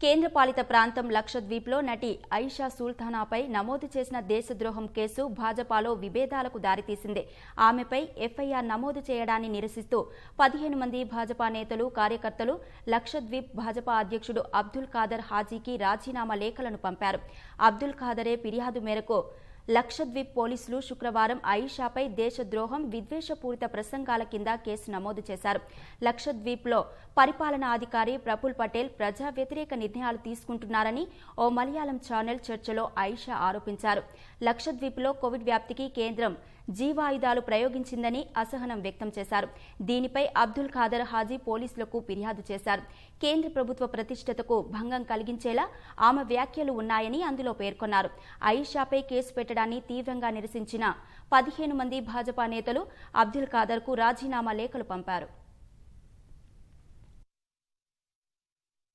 కేంద్రపాలిత ప్రాంతం లక్షద్వీప్లో నటి ఐషా సుల్తానాపై నమోదు చేసిన దేశద్రోహం కేసు భాజపాలో విభేదాలకు దారితీసింది ఆమెపై ఎఫ్ఐఆర్ నమోదు చేయడాన్ని నిరసిస్తూ పదిహేను మంది భాజపా నేతలు కార్యకర్తలు లక్షద్వీప్ భాజపా అధ్యక్షుడు అబ్దుల్ ఖాదర్ హాజీకి రాజీనామా లేఖలను పంపారు అబ్దుల్ ఖాదరే ఫిర్యాదు మేరకు లక్షద్వీప్ పోలీసులు శుక్రవారం ఆయిషాపై దేశద్రోహం విద్వేషపూరిత ప్రసంగాల కింద కేసు నమోదు చేశారు లక్షద్వీప్లో పరిపాలనా అధికారి ప్రఫుల్ పటేల్ ప్రజా వ్యతిరేక నిర్ణయాలు తీసుకుంటున్నారని ఓ మలయాళం ఛానల్ చర్చలో ఆయిషా ఆరోపించారు లక్షద్వీప్లో కోవిడ్ వ్యాప్తికి కేంద్రం జీవాయుధాలు ప్రయోగించిందని అసహనం వ్యక్తం చేశారు దీనిపై అబ్దుల్ ఖాదర్ హాజీ పోలీసులకు ఫిర్యాదు చేశారు కేంద్ర ప్రభుత్వ ప్రతిష్టతకు భంగం కలిగించేలా ఆమె వ్యాఖ్యలు ఉన్నాయని అందులో పేర్కొన్నారు ఆయిషాపై కేసు పెట్టడాన్ని తీవ్రంగా నిరసించిన పదిహేను మంది భాజపా నేతలు అబ్దుల్ ఖాదర్కు రాజీనామా లేఖలు పంపారు